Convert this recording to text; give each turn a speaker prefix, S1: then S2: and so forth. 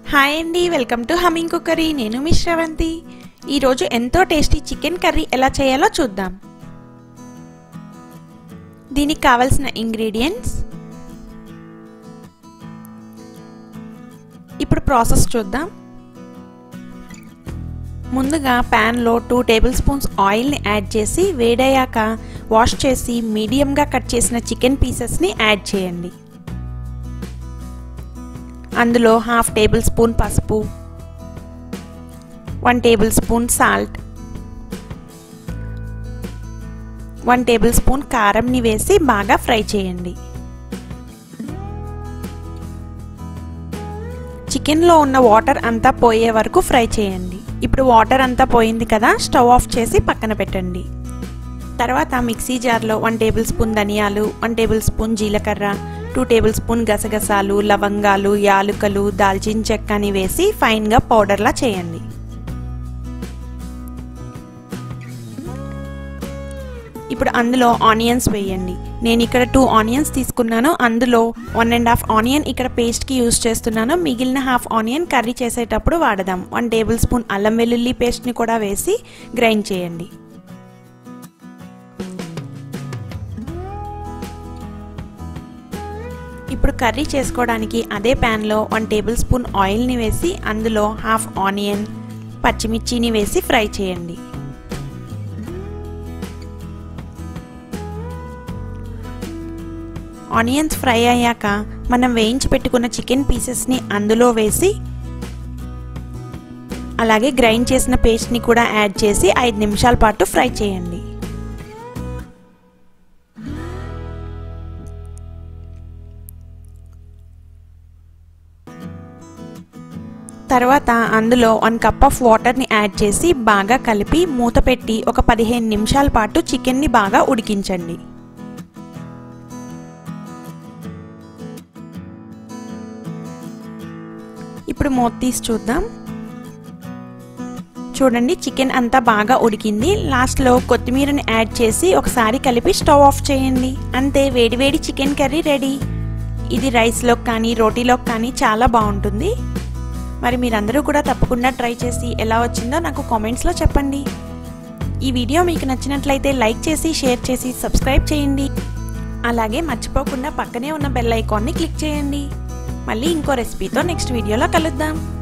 S1: hi అండి welcome to humming cookery నేను మీ శ్రవంతి ఈరోజు ఎంతో టేస్టీ చికెన్ కర్రీ ఎలా చేయాలో చూద్దాం దీనికి కావలసిన ఇంగ్రీడియంట్స్ ఇప్పుడు ప్రాసెస్ చూద్దాం ముందుగా ప్యాన్లో టూ టేబుల్ స్పూన్స్ ఆయిల్ని యాడ్ చేసి వేడయ్యాక వాష్ చేసి మీడియంగా కట్ చేసిన చికెన్ పీసెస్ని యాడ్ చేయండి అందులో హాఫ్ టేబుల్ స్పూన్ పసుపు one table spoon salt one table spoon కారంని వేసి బాగా ఫ్రై చేయండి చికెన్లో ఉన్న వాటర్ అంతా పోయే వరకు ఫ్రై చేయండి ఇప్పుడు వాటర్ అంతా పోయింది కదా స్టవ్ ఆఫ్ చేసి పక్కన పెట్టండి తర్వాత మిక్సీ జార్లో వన్ టేబుల్ స్పూన్ ధనియాలు వన్ టేబుల్ స్పూన్ జీలకర్ర టూ టేబుల్ స్పూన్ గసగసాలు లవంగాలు యాలుకలు దాల్చిన చెక్కని వేసి ఫైన్గా పౌడర్లా చేయండి ఇప్పుడు అందులో ఆనియన్స్ వేయండి నేను ఇక్కడ టూ ఆనియన్స్ తీసుకున్నాను అందులో వన్ అండ్ హాఫ్ ఆనియన్ ఇక్కడ పేస్ట్కి యూస్ చేస్తున్నాను మిగిలిన హాఫ్ ఆనియన్ కర్రీ చేసేటప్పుడు వాడదాం వన్ టేబుల్ స్పూన్ అల్లం వెల్లుల్లి పేస్ట్ని కూడా వేసి గ్రైండ్ చేయండి ఇప్పుడు కర్రీ చేసుకోవడానికి అదే ప్యాన్లో వన్ టేబుల్ స్పూన్ ఆయిల్ని వేసి అందులో హాఫ్ ఆనియన్ పచ్చిమిర్చిని వేసి ఫ్రై చేయండి ఆనియన్స్ ఫ్రై అయ్యాక మనం వేయించి పెట్టుకున్న చికెన్ పీసెస్ని అందులో వేసి అలాగే గ్రైండ్ చేసిన పేస్ట్ని కూడా యాడ్ చేసి ఐదు నిమిషాల పాటు ఫ్రై చేయండి తర్వాత అందులో వన్ కప్ ఆఫ్ వాటర్ని యాడ్ చేసి బాగా కలిపి మూత పెట్టి ఒక పదిహేను నిమిషాల పాటు చికెన్ని బాగా ఉడికించండి ఇప్పుడు మూత తీసి చూద్దాం చూడండి చికెన్ అంతా బాగా ఉడికింది లాస్ట్లో కొత్తిమీరని యాడ్ చేసి ఒకసారి కలిపి స్టవ్ ఆఫ్ చేయండి అంతే వేడివేడి చికెన్ కర్రీ రెడీ ఇది రైస్లోకి కానీ రోటీలోకి కానీ చాలా బాగుంటుంది మరి మీరందరూ కూడా తప్పకుండా ట్రై చేసి ఎలా వచ్చిందో నాకు కామెంట్స్లో చెప్పండి ఈ వీడియో మీకు నచ్చినట్లయితే లైక్ చేసి షేర్ చేసి సబ్స్క్రైబ్ చేయండి అలాగే మర్చిపోకుండా పక్కనే ఉన్న బెల్ ఐకాన్ని క్లిక్ చేయండి మళ్ళీ ఇంకో రెసిపీతో నెక్స్ట్ వీడియోలో కలుద్దాం